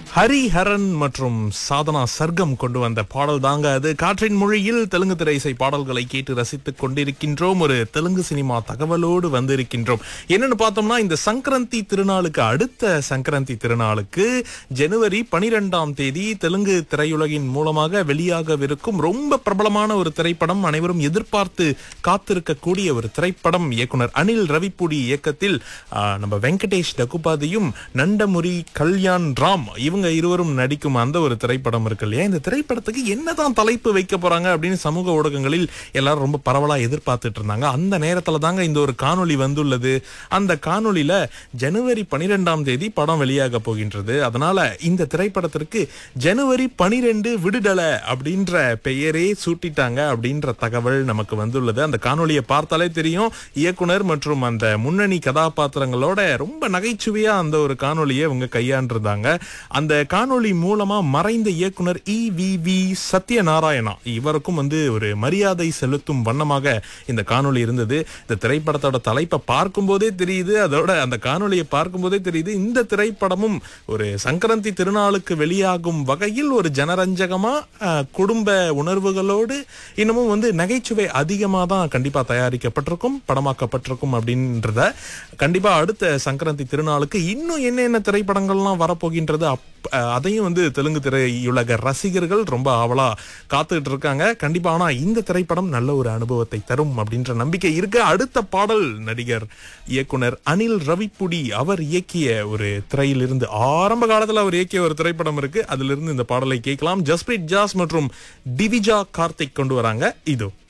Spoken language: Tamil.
ஹரிஹரன் மற்றும் சாதனா சர்க்கம் கொண்டு வந்த பாடல் தாங்க அது காற்றின் மொழியில் தெலுங்கு திரை இசை பாடல்களை கேட்டு ரசித்துக் கொண்டிருக்கின்றோம் ஒரு தெலுங்கு சினிமா தகவலோடு வந்திருக்கின்றோம் என்னன்னு பார்த்தோம்னா இந்த சங்கரந்தி திருநாளுக்கு அடுத்த சங்கரந்தி திருநாளுக்கு ஜனவரி பனிரெண்டாம் தேதி தெலுங்கு திரையுலகின் மூலமாக வெளியாகவிருக்கும் ரொம்ப பிரபலமான ஒரு திரைப்படம் அனைவரும் எதிர்பார்த்து காத்திருக்கக்கூடிய ஒரு திரைப்படம் இயக்குனர் அனில் ரவிப்புடி இயக்கத்தில் ஆ, நம்ம வெங்கடேஷ் டகுபாதியும் நண்டமுரி கல்யாண் ராம் இவங்க இருவரும் நடிக்கும் அந்த ஒரு திரைப்படம் இருக்கு இல்லையா இந்த திரைப்படத்துக்கு என்னதான் தலைப்பு வைக்க போறாங்க அப்படின்னு சமூக ஊடகங்களில் எல்லாரும் ரொம்ப பரவலா எதிர்பார்த்துட்டு இருந்தாங்க அந்த நேரத்துல தாங்க இந்த ஒரு காணொளி வந்துள்ளது அந்த காணொளியில ஜனவரி பனிரெண்டாம் தேதி படம் வெளியாக போகின்றது அதனால இந்த திரைப்படத்திற்கு ஜனவரி பனிரெண்டு விடுதலை அப்படின்ற பெயரே சூட்டிட்டாங்க அப்படின்ற தகவல் நமக்கு வந்துள்ளது அந்த காணொளியை பார்த்தாலே தெரியும் இயக்குனர் மற்றும் அந்த முன்னணி கதாபாத்திரங்களோட ரொம்ப நகைச்சுவையா அந்த ஒரு காணொளியை இவங்க கையாண்டிருந்தாங்க அந்த காணொளி மூலமா மறைந்த இயக்குனர் இ வி வி சத்யநாராயணா இவருக்கும் வந்து ஒரு மரியாதை செலுத்தும் வண்ணமாக இந்த காணொளி இருந்தது இந்த திரைப்படத்தோட தலைப்பை பார்க்கும்போதே தெரியுது அதோட அந்த காணொளியை பார்க்கும்போதே தெரியுது இந்த திரைப்படமும் ஒரு சங்கரந்தி திருநாளுக்கு வெளியாகும் வகையில் ஒரு ஜனரஞ்சகமா அஹ், குடும்ப உணர்வுகளோடு இன்னமும் வந்து நகைச்சுவை அதிகமாக தான் கண்டிப்பா தயாரிக்கப்பட்டிருக்கும் படமாக்கப்பட்டிருக்கும் அப்படின்றத கண்டிப்பா அடுத்த சங்கரந்தி திருநாளுக்கு இன்னும் என்னென்ன திரைப்படங்கள்லாம் வரப்போகின்றது அப் அஹ், அதையும் வந்து தெலுங்கு திரையுலக ரசிகர்கள் ரொம்ப ஆவலா காத்துக்கிட்டு இருக்காங்க கண்டிப்பா ஆனா இந்த திரைப்படம் நல்ல ஒரு அனுபவத்தை தரும் அப்படின்ற நம்பிக்கை இருக்கு அடுத்த பாடல் நடிகர் இயக்குனர் அனில் ரவிப்புடி அவர் இயக்கிய ஒரு திரையிலிருந்து ஆரம்ப காலத்துல அவர் இயக்கிய ஒரு திரைப்படம் இருக்கு அதிலிருந்து இந்த பாடலை கேட்கலாம் ஜஸ்பிரீத் ஜாஸ் மற்றும் டிவிஜா கார்த்திக் கொண்டு வராங்க இதோ